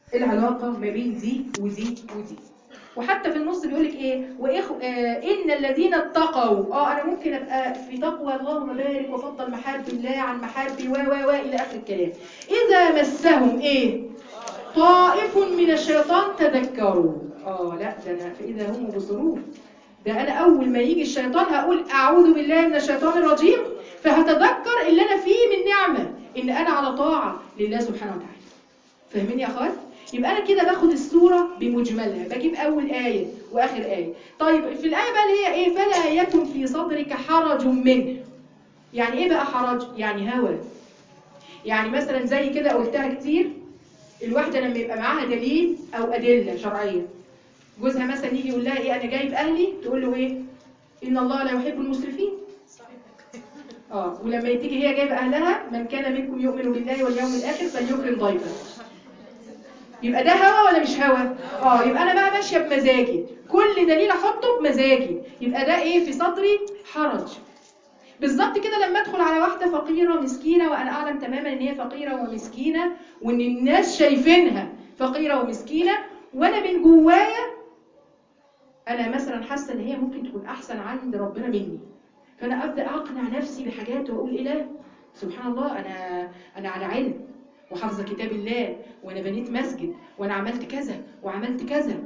العلاقة ما بين دي ودي ودي وحتى في النص بيقول لك ايه وإخ... آه ان الذين اتقوا اه انا ممكن ابقى في تقوى اللهم بارك وفضل محاب الله عن محابي و و و الى اخر الكلام اذا مسهم ايه طائف من الشيطان تذكروا اه لا ده انا فاذا هم مبصرون ده انا اول ما يجي الشيطان هقول اعوذ بالله من الشيطان الرجيم فهتذكر اللي انا فيه من نعمه ان انا على طاعه لله سبحانه وتعالى فاهمين يا اخوات يبقى انا كده باخد السوره بمجملها بجيب اول ايه واخر ايه طيب في الايه بقى اللي هي ايه فلا يكن في صدرك حرج منه يعني ايه بقى حرج يعني هوى يعني مثلا زي كده قلتها كتير الواحده لما يبقى معاها دليل او ادله شرعيه جوزها مثلا يجي يقول لها ايه انا جايب اهلي تقول له ايه ان الله لا يحب المسرفين اه ولما تيجي هي جايبه اهلها من كان منكم يؤمن بالله واليوم الاخر فليكرم ضيفه يبقى ده هوا ولا مش هوا اه يبقى انا بقى ماشيه بمزاجي كل دليل احطه بمزاجي يبقى ده ايه في صدري حرج بالظبط كده لما ادخل على واحده فقيره مسكينه وانا اعلم تماما ان هي فقيره ومسكينه وان الناس شايفينها فقيره ومسكينه وانا من جوايا انا مثلا حاسه ان هي ممكن تكون احسن عند ربنا مني فانا ابدا اقنع نفسي بحاجات واقول ايه لا سبحان الله انا انا على علم وحافظه كتاب الله وانا بنيت مسجد وانا عملت كذا وعملت كذا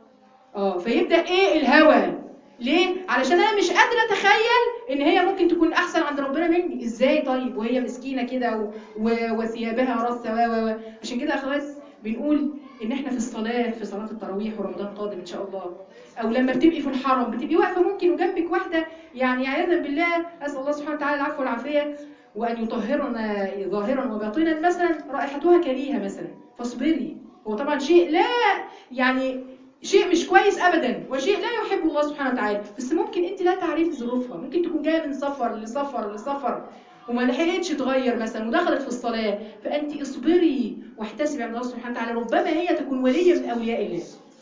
اه فيبدا ايه الهوى ليه علشان انا مش قادره اتخيل ان هي ممكن تكون احسن عند ربنا مني ازاي طيب وهي مسكينه كده و... و... وثيابها رثه و و عشان كده يا اخوات بنقول ان احنا في الصلاه في صلاه التراويح ورمضان قادم ان شاء الله او لما بتبقي في الحرم بتبقي واقفه ممكن وجنبك واحده يعني عياذا بالله اسال الله سبحانه وتعالى العفو والعافيه وان يطهرنا ظاهرا وباطنا مثلا رائحتها كريهه مثلا فاصبري هو طبعا شيء لا يعني شيء مش كويس ابدا وشيء لا يحب الله سبحانه وتعالى بس ممكن انت لا تعرفي ظروفها ممكن تكون جايه من سفر لسفر لسفر وما لحقتش تغير مثلا ودخلت في الصلاه فانت اصبري واحتسبي عند الله سبحانه وتعالى ربما هي تكون وليه من اولياء الله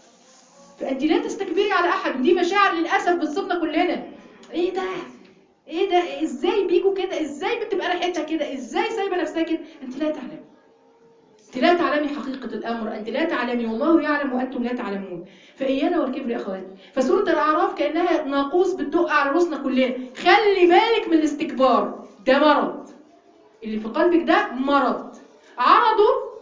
فانت لا تستكبري على احد ودي مشاعر للاسف بتصيبنا كلنا ايه ده ايه ده ازاي بيجوا كده ازاي بتبقى ريحتها كده ازاي سايبه نفسها كده انت لا تعلمي انت لا تعلمي حقيقة الأمر أنت لا تعلمي والله يعلم وأنتم لا تعلمون فإيانا والكبر يا أخواتي فسورة الأعراف كأنها ناقوس بتدق على رؤوسنا كلنا خلي بالك من الاستكبار ده مرض اللي في قلبك ده مرض عرضه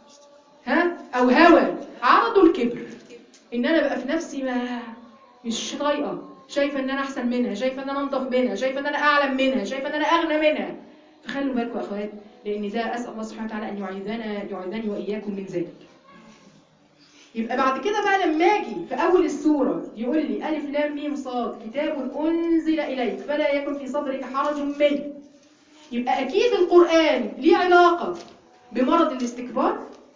ها أو هوى عرضه الكبر إن أنا بقى في نفسي ما مش طايقة شايفة إن أنا أحسن منها شايفة إن أنا أنضف منها شايفة إن أنا أعلم منها شايفة إن أنا أغنى منها فخلوا بالكم يا أخواتي لأن ده أسأل الله سبحانه وتعالى أن يعيذنا يعيذني وإياكم من ذلك يبقى بعد كده بقى لما اجي في اول السوره يقول لي الف لام ميم صاد كتاب انزل اليك فلا يكن في صدرك حرج منه يبقى اكيد القران ليه علاقه بمرض الاستكبار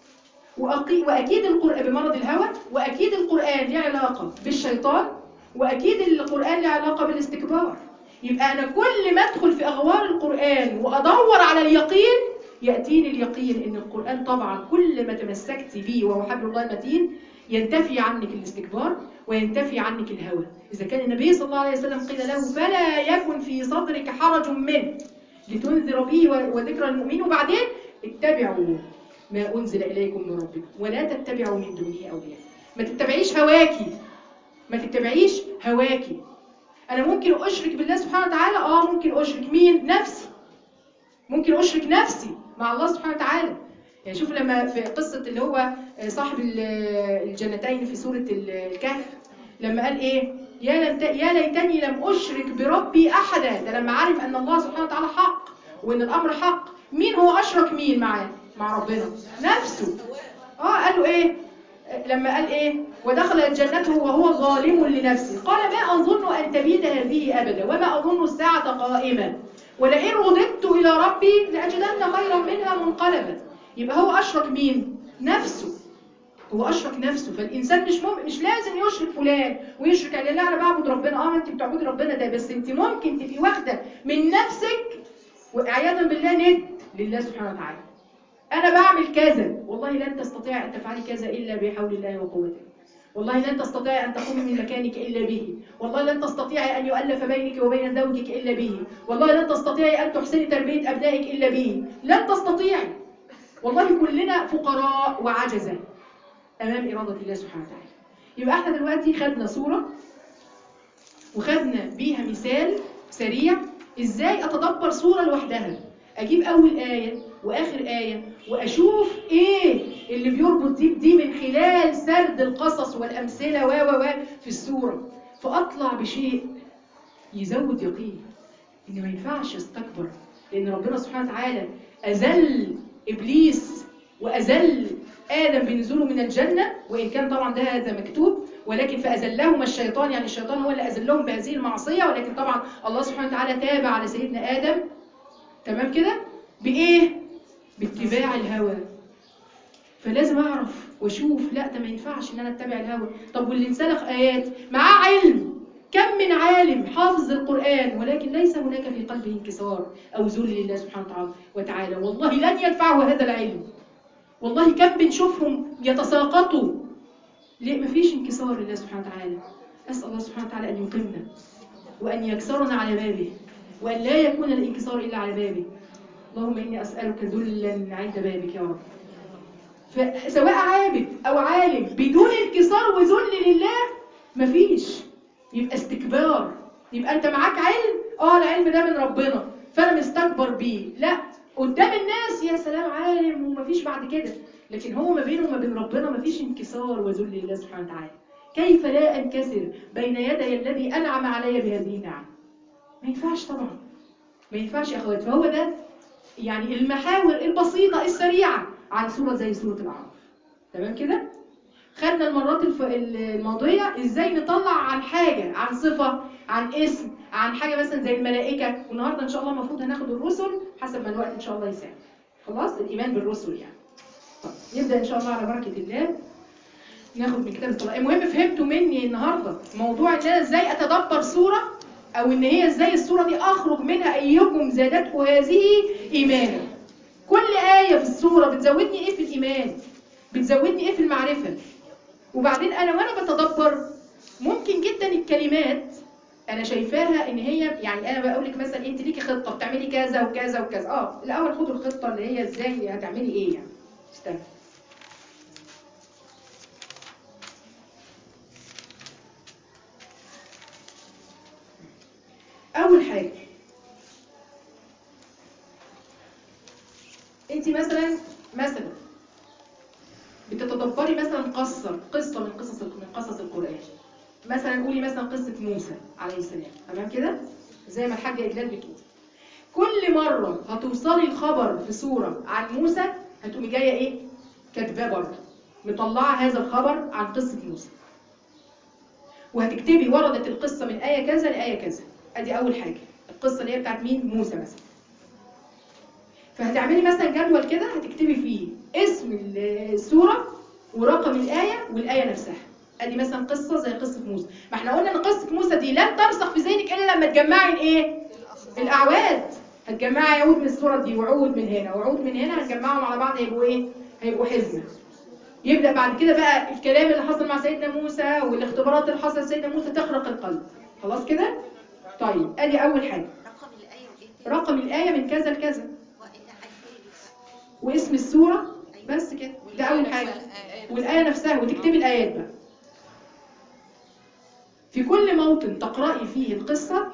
وأقي- واكيد القران بمرض الهوى واكيد القران ليه علاقه بالشيطان واكيد القران ليه علاقه بالاستكبار يبقى انا كل ما ادخل في اغوار القران وادور على اليقين ياتيني اليقين ان القران طبعا كل ما تمسكت به وهو حبل الله المتين ينتفي عنك الاستكبار وينتفي عنك الهوى اذا كان النبي صلى الله عليه وسلم قيل له فلا يكن في صدرك حرج منه لتنذر به و- وذكرى المؤمنين وبعدين اتبعوا ما انزل اليكم من ربكم ولا تتبعوا من دونه اولياء ما تتبعيش هواكي ما تتبعيش هواكي انا ممكن اشرك بالله سبحانه وتعالى اه ممكن اشرك مين نفسي ممكن اشرك نفسي مع الله سبحانه وتعالى يعني شوف لما في قصة اللي هو صاحب ال- الجنتين في سورة ال- الكهف لما قال ايه يا, لنت يا ليتني لم اشرك بربي احدا ده لما عرف ان الله سبحانه وتعالى حق وان الامر حق مين هو اشرك مين معاه مع ربنا نفسه اه قال له ايه لما قال ايه ودخل جنته وهو ظالم لنفسه قال ما اظن ان تبيد هذه ابدا وما اظن الساعه قائمه ولئن رددت الى ربي لاجدن خيرا منها منقلبا يبقى هو اشرك مين نفسه هو اشرك نفسه فالانسان مش مم... مش لازم يشرك فلان ويشرك يعني لا انا بعبد ربنا اه انت بتعبدي ربنا ده بس انت ممكن تبقي واخده من نفسك وعياذا بالله ند لله سبحانه وتعالى انا بعمل كذا والله لن تستطيع ان تفعلي كذا الا بحول الله وقوته والله لن تستطيع أن تقومي من مكانك إلا به والله لن تستطيعي أن يؤلف بينك وبين زوجك إلا به والله لن تستطيعي أن تحسني تربية أبنائك إلا به لن تستطيعي والله كلنا فقراء وعجزة امام اراده الله سبحانه وتعالى يبقى احنا دلوقتي خدنا صوره وخدنا بيها مثال سريع ازاي اتدبر صوره لوحدها اجيب اول ايه واخر ايه واشوف ايه اللي بيربط دي بدي من خلال سرد القصص والامثله و و و في السوره فاطلع بشيء يزود يقين ان ما ينفعش استكبر لان ربنا سبحانه وتعالى اذل ابليس واذل ادم بنزوله من الجنه وان كان طبعا ده هذا مكتوب ولكن فاذلهما الشيطان يعني الشيطان هو اللي اذلهم بهذه المعصيه ولكن طبعا الله سبحانه وتعالى تاب على سيدنا ادم تمام كده بايه باتباع الهوى فلازم اعرف واشوف لا ده ما ينفعش ان انا اتبع الهوى طب واللي انسلخ ايات معاه علم كم من عالم حافظ القرآن ولكن ليس هناك في قلبه انكسار أو ذل لله سبحانه وتعالى والله لن ينفعه هذا العلم والله كم بنشوفهم يتساقطوا ليه مفيش انكسار لله سبحانه وتعالى أسأل الله سبحانه وتعالى أن يقيمنا وأن يكسرنا على بابه وأن لا يكون الانكسار إلا على بابه اللهم إني أسألك ذلا عند بابك يا رب فسواء عابد أو عالم بدون انكسار وذل لله مفيش يبقى استكبار يبقى انت معاك علم اه العلم ده من ربنا فانا مستكبر بيه لا قدام الناس يا سلام عالم ومفيش بعد كده لكن هو ما بينه وما بين ربنا مفيش انكسار وذل لله سبحانه وتعالى كيف لا انكسر بين يدي الذي انعم علي بهذه النعم ما ينفعش طبعا ما ينفعش يا اخوات فهو ده يعني المحاور البسيطه السريعه عن سوره زي سوره الاعراف تمام كده خدنا المرات الف... الماضية ازاي نطلع عن حاجة عن صفة عن اسم عن حاجة مثلا زي الملائكة والنهاردة ان شاء الله المفروض هناخد الرسل حسب ما الوقت ان شاء الله يساعد خلاص الايمان بالرسل يعني طيب نبدأ ان شاء الله على بركة الله ناخد من كتاب الصلاة المهم فهمتوا مني النهاردة موضوع ان انا ازاي اتدبر سورة او ان هي ازاي السورة دي اخرج منها ايكم زادته هذه ايمانا كل آية في السورة بتزودني ايه في الايمان بتزودني ايه في المعرفة وبعدين انا وانا بتدبر ممكن جدا الكلمات انا شايفاها ان هي يعني انا بقول لك مثلا انت ليكي خطه بتعملي كذا وكذا وكذا اه الاول خدوا الخطه اللي هي ازاي هتعملي ايه يعني استنى اول حاجه انت مثلا مثلا بتتدبري مثلا قصة قصة من قصص من قصص القرآن مثلا قولي مثلا قصة موسى عليه السلام تمام كده زي ما الحاجة إجلال بتقول كل مرة هتوصلي الخبر في سورة عن موسى هتقومي جاية إيه كاتباه برضه مطلعة هذا الخبر عن قصة موسى وهتكتبي وردت القصة من آية كذا لآية كذا أدي أول حاجة القصة اللي هي بتاعت مين موسى مثلا فهتعملي مثلا جدول كده هتكتبي فيه اسم السورة ورقم الآية والآية نفسها ادي مثلا قصة زي قصة موسى ما احنا قلنا ان قصة موسى دي لن ترسخ في ذهنك الا لما تجمعي الايه الاعواد هتجمعي عود من السورة دي وعود من هنا وعود من هنا هتجمعهم على بعض هيبقوا ايه هيبقوا حزمة يبدأ بعد كده بقى الكلام اللي حصل مع سيدنا موسى والاختبارات اللي حصلت سيدنا موسى تخرق القلب خلاص كده طيب ادي اول حاجة رقم الآية وإيه رقم الآية من كذا لكذا وإيه حاجة واسم السورة بس كده ده أول حاجة والآية نفسها وتكتبي الآيات بقى في كل موطن تقرأي فيه القصة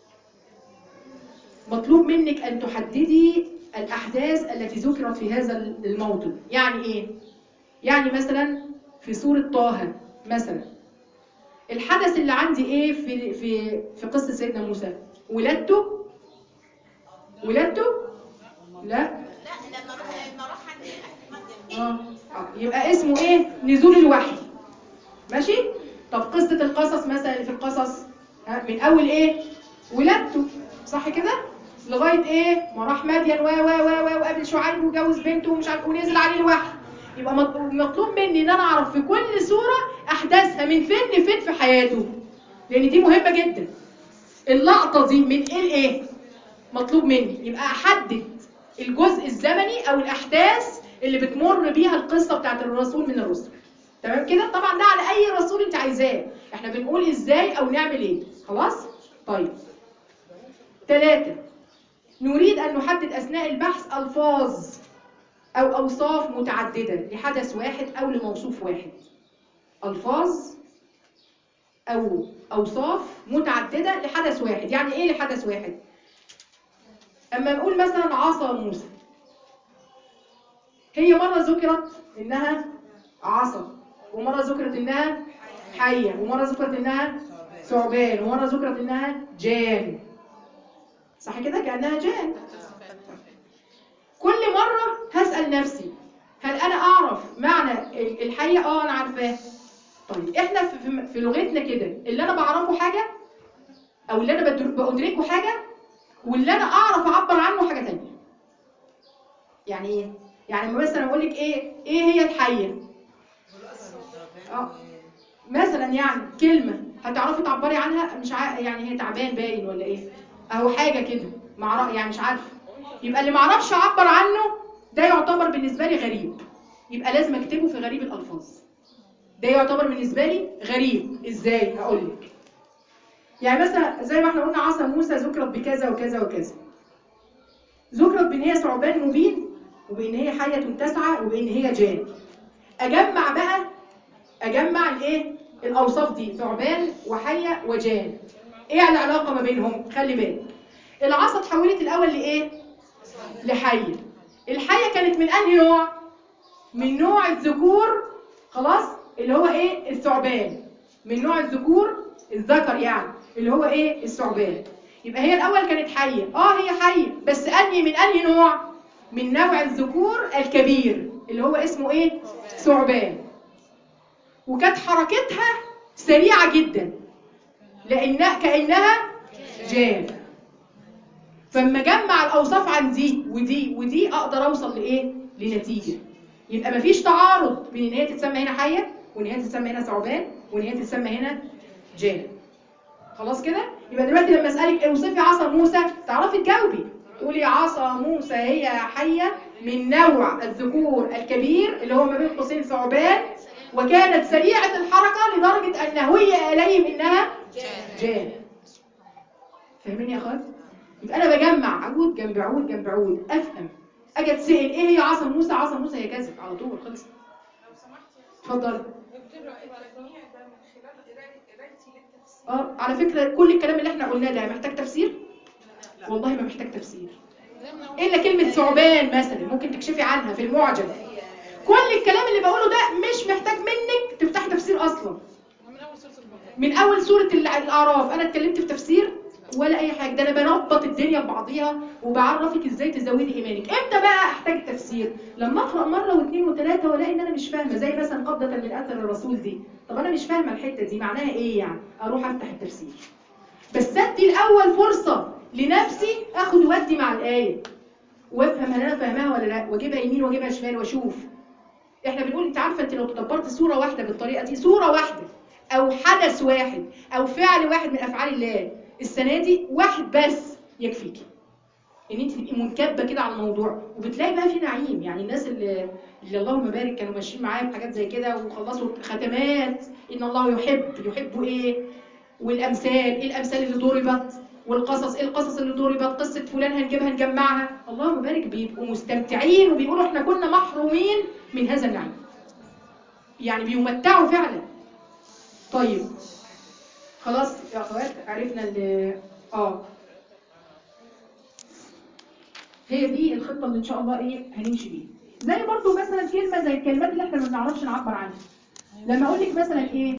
مطلوب منك أن تحددي الأحداث التي ذكرت في هذا الموطن يعني إيه؟ يعني مثلا في سورة طه مثلا الحدث اللي عندي إيه في, في, في قصة سيدنا موسى ولادته ولادته لا لا لما راح لما راح عند مدين آه. آه. يبقى اسمه ايه نزول الوحي ماشي طب قصة القصص مثلا اللي في القصص ها من اول ايه ولادته صح كده لغاية ايه ما راح مدين و و و و وقابل شعيب وجوز بنته ومش عارف ونزل عليه الوحي يبقى مطلوب مطلوب مني ان انا اعرف في كل سورة احداثها من فين لفين في حياته لان دي مهمة جدا اللقطة دي من ايه لايه مطلوب مني يبقى احدد الجزء الزمني او الاحداث اللي بتمر بيها القصة بتاعت الرسول من الرسل تمام كده طبعا ده على اي رسول انت عايزاه احنا بنقول ازاي او نعمل ايه خلاص طيب ثلاثة نريد ان نحدد اثناء البحث الفاظ او اوصاف متعدده لحدث واحد او لموصوف واحد الفاظ او اوصاف متعدده لحدث واحد يعني ايه لحدث واحد اما نقول مثلا عصا موسى هي مره ذكرت انها عصا ومره ذكرت انها حيه ومره ذكرت انها ثعبان ومره ذكرت انها جان صح كده كانها جان كل مره هسال نفسي هل انا اعرف معنى ال- الحيه اه انا عارفاه طيب احنا في, في- في لغتنا كده اللي انا بعرفه حاجه او اللي انا بدر- بادركه حاجه واللي انا اعرف اعبر عنه حاجه تانية يعني ايه يعني مثلا اقول لك ايه ايه هي الحيه اه مثلا يعني كلمه هتعرفي تعبري عنها مش ع... يعني هي تعبان باين ولا ايه اهو حاجه كده مع يعني مش عارفه يبقى اللي ما اعرفش اعبر عنه ده يعتبر بالنسبه لي غريب يبقى لازم اكتبه في غريب الالفاظ ده يعتبر بالنسبه لي غريب ازاي هقول لك يعني مثلا زي ما احنا قلنا عصا موسى ذكرت بكذا وكذا وكذا ذكرت بان هي ثعبان مبين وبان هي حيه تسعى وبان هي جان اجمع بقى اجمع الايه الاوصاف دي ثعبان وحيه وجان ايه العلاقه ما بينهم خلي بالك العصا اتحولت الاول لايه لحيه الحيه كانت من انهي نوع من نوع الذكور خلاص اللي هو ايه الثعبان من نوع الذكور الذكر يعني اللي هو ايه الثعبان يبقى هي الاول كانت حيه اه هي حيه بس انهي من انهي نوع من نوع الذكور الكبير اللي هو اسمه ايه ثعبان وكانت حركتها سريعه جدا لانها كانها جان فاما اجمع الاوصاف عن دي ودي ودي اقدر اوصل لايه لنتيجه يبقى مفيش تعارض بين ان هي تتسمى هنا حيه وان هي تتسمى هنا ثعبان وان هي تتسمى هنا جان خلاص كده يبقى دلوقتي لما اسالك اوصفي عصا موسى تعرفي تجاوبي تقولي عصا موسى هي حيه من نوع الذكور الكبير اللي هو ما بين قوسين ثعبان وكانت سريعه الحركه لدرجه ان هي اليهم انها جان فاهمين يا اخوات يبقى انا بجمع عود جنب عود جنب عود افهم اجي اتسال ايه هي عصا موسى عصا موسى هي كذا على طول خلص لو سمحتي اتفضلي اكتب التجميع ده من خلال قراية- قرايتي للتفسير اه على فكره كل الكلام اللي احنا قلناه ده محتاج تفسير والله ما محتاج تفسير الا كلمه ثعبان مثلا ممكن تكشفي عنها في المعجم كل الكلام اللي بقوله ده مش محتاج منك تفتحي تفسير اصلا من اول سورة البقرة من اول سوره الع- الاعراف انا اتكلمت في تفسير ولا اي حاجه ده انا بربط الدنيا ببعضيها وبعرفك ازاي تزودي ايمانك امتى بقى احتاج التفسير لما اقرا مره واثنين وثلاثه والاقي ان انا مش فاهمه زي مثلا قبضه من اثر الرسول دي طب انا مش فاهمه الحته دي معناها ايه يعني اروح افتح التفسير بس ادي الاول فرصه لنفسي اخد ودي مع الايه وافهم هل انا فاهماها ولا لا واجيبها يمين واجيبها شمال واشوف احنا بنقول انت عارفه انت لو تدبرت سوره واحده بالطريقه دي سوره واحده او حدث واحد او فعل واحد من افعال الله السنه دي واحد بس يكفيكي ان انت تبقي منكبه كده على الموضوع وبتلاقي بقى في نعيم يعني الناس اللي, اللي اللهم بارك كانوا ماشيين معايا في حاجات زي كده وخلصوا ختمات ان الله يحب يحب ايه والامثال ايه الامثال اللي ضربت والقصص ايه القصص اللي ضربت قصه فلان هنجيبها نجمعها اللهم بارك بيبقوا مستمتعين وبيقولوا احنا كنا محرومين من هذا النعيم يعني بيمتعوا فعلا طيب خلاص يا اخوات عرفنا ال اه هي دي الخطه اللي ان شاء الله ايه هنمشي بيها زي برضو مثلا كلمه زي الكلمات اللي احنا ما بنعرفش نعبر عنها لما اقول لك مثلا ايه